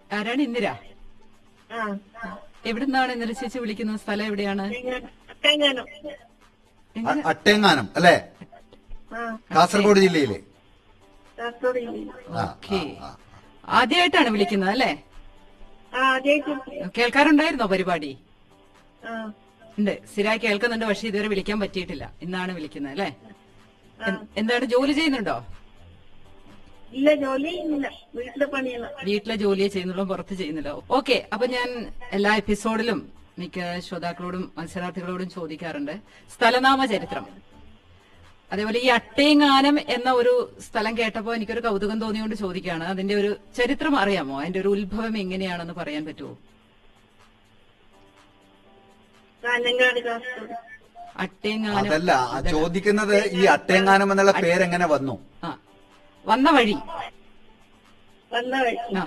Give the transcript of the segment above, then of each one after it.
ആരാണ് ഇന്ദിര ആ എവിടുന്നാണ് ഇന്ദിര ചേച്ചി വിളിക്കുന്നത് സ്ഥലം എവിടെയാണ് തെങ്ങാനം തെങ്ങാനം എങ്ങനെ? അ- അട്ടേങ്ങാനം അല്ലേ ആ കാസർഗോഡ് ജില്ലയിലെ കാസർഗോഡ് ജില്ലയിൽ. ആ, ഓക്കേ ആ, ആ. ആദ്യമായിട്ടാണ് വിളിക്കുന്നത് അല്ലേ ആ ആദ്യമായിട്ട് കേൾക്കാറുണ്ടായിരുന്നോ പരിപാടി ആ ഉണ്ട് സ്ഥിരമായി കേൾക്കുന്നുണ്ട് പക്ഷെ ഇതുവരെ വിളിക്കാൻ പറ്റിയിട്ടില്ല ഇന്നാണ് വിളിക്കുന്നത് അല്ലേ എൻ- എന്താണ് ജോലി ചെയ്യുന്നുണ്ടോ ഇല്ല ജോലി ഇല്ല വീട്ടിലെ പണിയല്ല വീട്ടിലെ ജോലിയെ ചെയ്യുന്നുള്ളൂ പുറത്ത് ചെയ്യുന്നില്ല ഓക്കെ അപ്പൊ ഞാൻ എല്ലാ എപ്പിസോഡിലും മിക്ക ശ്രോതാക്കളോടും മത്സരാർത്ഥികളോടും ചോദിക്കാറുണ്ട് സ്ഥലനാമ ചരിത്രം അതേപോലെ ഈ അട്ടേങ്ങാനം എന്ന ഒരു സ്ഥലം കേട്ടപ്പോ എനിക്കൊരു കൗതുകം തോന്നിയോണ്ട് ചോദിക്കുകയാണ് അതിന്റെ ഒരു ചരിത്രം അറിയാമോ അതിന്റെ ഒരു ഉത്ഭവം എങ്ങനെയാണെന്ന് പറയാൻ പറ്റുമോ കാഞ്ഞങ്ങാട് കാസർഗോഡ് അട്ടേങ്ങാനം അതല്ല ആ ചോദിക്കുന്നത് ഈ അട്ടേങ്ങാനം എന്നുള്ള പേരെങ്ങനെ വന്നു ആ വന്ന വഴി വന്ന വഴി ആ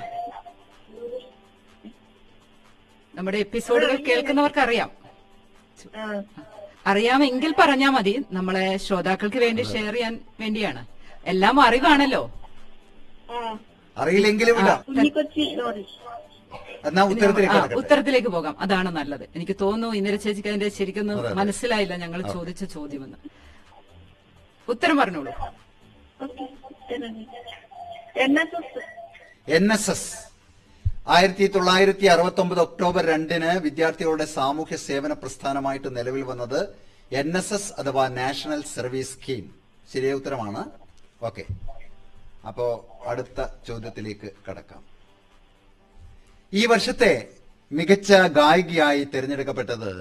നമ്മുടെ എപ്പിസോഡുകൾ കേൾക്കുന്നവർക്ക് അറിയാം ആ അറിയാമെങ്കിൽ പറഞ്ഞാ മതി നമ്മളെ ശ്രോതാക്കൾക്ക് വേണ്ടി ഷെയർ ചെയ്യാൻ വേണ്ടിയാണ് എല്ലാം അറിവാണല്ലോ ആ അറിയില്ലെങ്കിലും ഇടാം കുഞ്ഞിക്കൊച്ചി ലോറി എന്നാ ഉത്തരത്തിലേക്ക് ആ, കിടക്കട്ടെ. ഉത്തരത്തിലേക്ക് പോകാം അതാണ് നല്ലത് എനിക്ക് തോന്നുന്നു ഇന്ദിര ചേച്ചിക്ക് അതിന്റെ ശരിക്കും അതെ, അതെ. മനസ്സിലായില്ല ഞങ്ങൾ ചോദിച്ച ചോദ്യമെന്ന് ഉത്തരം പറഞ്ഞോളൂ okay N S S N S S ആയിരത്തി തൊള്ളായിരത്തി അറുപത്തി ഒമ്പത് ഒക്ടോബർ രണ്ടിന് വിദ്യാർത്ഥികളുടെ സാമൂഹ്യ സേവന പ്രസ്ഥാനമായിട്ട് നിലവിൽ വന്നത് എൻ എസ് എസ് അഥവാ നാഷണൽ സർവീസ് സ്കീം ശരിയായ ഉത്തരമാണ് ഓക്കെ അപ്പോ അടുത്ത ചോദ്യത്തിലേക്ക് കടക്കാം ഈ വർഷത്തെ മികച്ച ഗായികയായി തിരഞ്ഞെടുക്കപ്പെട്ടത്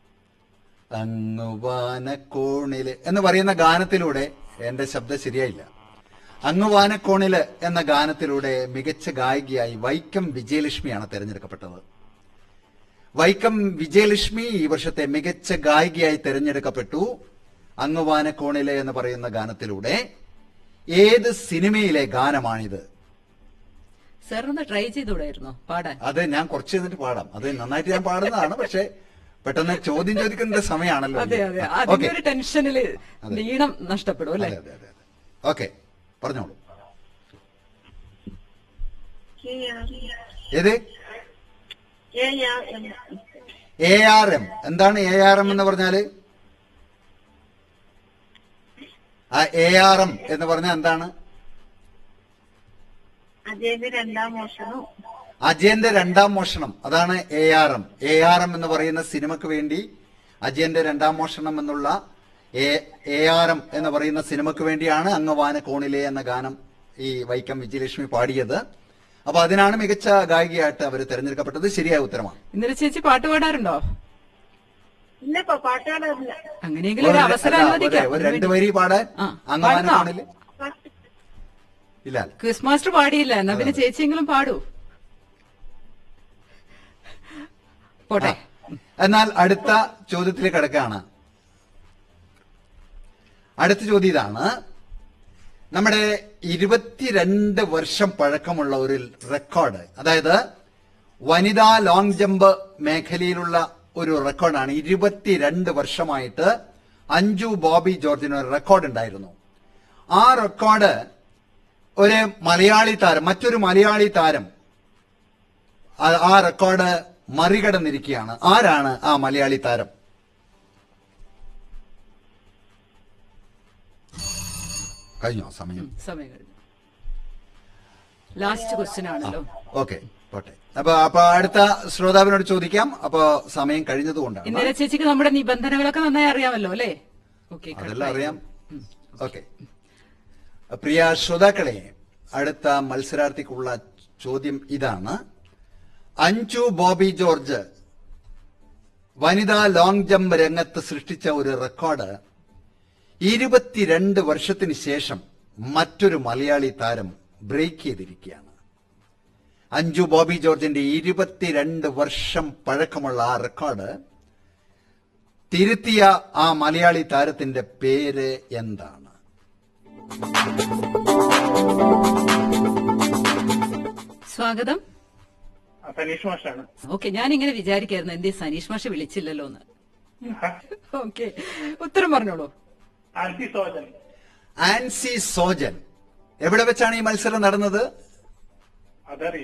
അങ്ങുവാനക്കോണില് എന്ന് പറയുന്ന ഗാനത്തിലൂടെ എന്റെ ശബ്ദം ശരിയായില്ല അങ്ങുവാനക്കോണില് എന്ന ഗാനത്തിലൂടെ മികച്ച ഗായികയായി വൈക്കം വിജയലക്ഷ്മിയാണ് തിരഞ്ഞെടുക്കപ്പെട്ടത് വൈക്കം വിജയലക്ഷ്മി ഈ വർഷത്തെ മികച്ച ഗായികയായി തിരഞ്ഞെടുക്കപ്പെട്ടു അങ്ങുവാനക്കോണില് എന്ന് പറയുന്ന ഗാനത്തിലൂടെ ഏത് സിനിമയിലെ ഗാനമാണിത് സാർ ഒന്ന് ട്രൈ ചെയ്തുകൂടായിരുന്നോ പാടാൻ അത് ഞാൻ കുറച്ച് കഴിഞ്ഞിട്ട് പാടാം അത് നന്നായിട്ട് ഞാൻ പാടുന്നതാണ് പക്ഷെ പെട്ടെന്ന് ചോദ്യം ചോദിക്കേണ്ട സമയമാണല്ലോ അതെ അതെ ഓക്കെ അതിന്റെ ഒരു ടെൻഷനില് നീളം നഷ്ടപ്പെടും അല്ലെ അതെ അതെ അതെ ഓക്കെ പറഞ്ഞോളൂ കെ ആർ ഏത് K R M A R M എന്താണ് എ ആർ എം എന്ന് പറഞ്ഞാല് ആ എ ആർ എം എന്ന് പറഞ്ഞാൽ എന്താണ് അജയന്റെ രണ്ടാം മോഷണവും അജയന്റെ രണ്ടാം മോഷണം അതാണ് A R M A R M എന്ന് പറയുന്ന സിനിമക്ക് വേണ്ടി അജയന്റെ രണ്ടാം മോഷണം എന്നുള്ള എ ആർ എം എന്ന് പറയുന്ന സിനിമക്ക് വേണ്ടിയാണ് അങ്ങവാന കോണിലെ എന്ന ഗാനം ഈ വൈക്കം വിജയലക്ഷ്മി പാടിയത് അപ്പൊ അതിനാണ് മികച്ച ഗായികയായിട്ട് അവർ തെരഞ്ഞെടുക്കപ്പെട്ടത് ശരിയായ ഉത്തരമാണ് ഇന്ദിര ചേച്ചി പാട്ട് പാടാറുണ്ടോ ഇല്ലപ്പോ പാട്ടുകാരില്ല അങ്ങനെയെങ്കിലും ഒരു അവസരം അല്ല, അനുവദിക്കാം ഒരു രണ്ട് വരി പാടാൻ ആ, അങ്ങവാന പാടുന്നോ? കോണില് പാട്ട് ഇല്ല ക്വിസ് മാസ്റ്റർ പാടിയില്ല എന്നാ പിന്നെ ചേച്ചിയെങ്കിലും പാടൂ പോട്ടെ എന്നാൽ അടുത്ത ചോദ്യത്തിലേക്ക് കിടക്കുകയാണ് അടുത്ത ചോദ്യം ഇതാണ് നമ്മുടെ ഇരുപത്തിരണ്ട് വർഷം പഴക്കമുള്ള ഒരു റെക്കോർഡ് അതായത് വനിതാ ലോങ് ജമ്പ് മേഖലയിലുള്ള ഒരു റെക്കോർഡാണ് ഇരുപത്തിരണ്ട് വർഷമായിട്ട് അഞ്ജു ബോബി ജോർജിന് ഒരു റെക്കോർഡ് ഉണ്ടായിരുന്നു ആ റെക്കോർഡ് ഒരു മലയാളി താരം മറ്റൊരു മലയാളി താരം ആ- ആ റെക്കോർഡ് മറികടന്നിരിക്കുകയാണ് ആരാണ് ആ മലയാളി താരം കഴിഞ്ഞോ സമയം സമയം കഴിഞ്ഞു ലാസ്റ്റ് ക്വസ്റ്റ്യൻ ആണല്ലോ ഓക്കെ പോട്ടെ അപ്പൊ അപ്പൊ അടുത്ത ശ്രോതാവിനോട് ചോദിക്കാം അപ്പൊ സമയം കഴിഞ്ഞതുകൊണ്ടാണ് ഇന്ദിര ചേച്ചിക്ക് നമ്മുടെ നിബന്ധനകളൊക്കെ നന്നായി അറിയാമല്ലോ അല്ലേ ഓക്കെ അതെല്ലാം അറിയാം ഓക്കെ പ്രിയ ശ്രോതാക്കളെ അടുത്ത മത്സരാർത്ഥിക്കുള്ള ചോദ്യം ഇതാണ് അഞ്ജു ബോബി ജോർജ് വനിതാ ലോങ് ജമ്പ് രംഗത്ത് സൃഷ്ടിച്ച ഒരു റെക്കോർഡ് ഇരുപത്തിരണ്ട് വർഷത്തിന് ശേഷം മറ്റൊരു മലയാളി താരം ബ്രേക്ക് ചെയ്തിരിക്കുകയാണ് അഞ്ജു ബോബി ജോർജിന്റെ ഇരുപത്തിരണ്ട് വർഷം പഴക്കമുള്ള ആ റെക്കോർഡ് തിരുത്തിയ ആ മലയാളി താരത്തിന്റെ പേര് എന്താണ് സ്വാഗതം ആ, സനീഷ് മാഷാണ് ഓക്കെ ഞാൻ ഇങ്ങനെ വിചാരിക്കായിരുന്നു എന്തേ സനീഷ് മാഷ് വിളിച്ചില്ലല്ലോ എന്ന് ഓക്കെ ഉത്തരം പറഞ്ഞോളൂ ആൻസി സോജൻ ആൻസി സോജൻ എവിടെ വെച്ചാണ് ഈ മത്സരം നടന്നത് അതറിയില്ല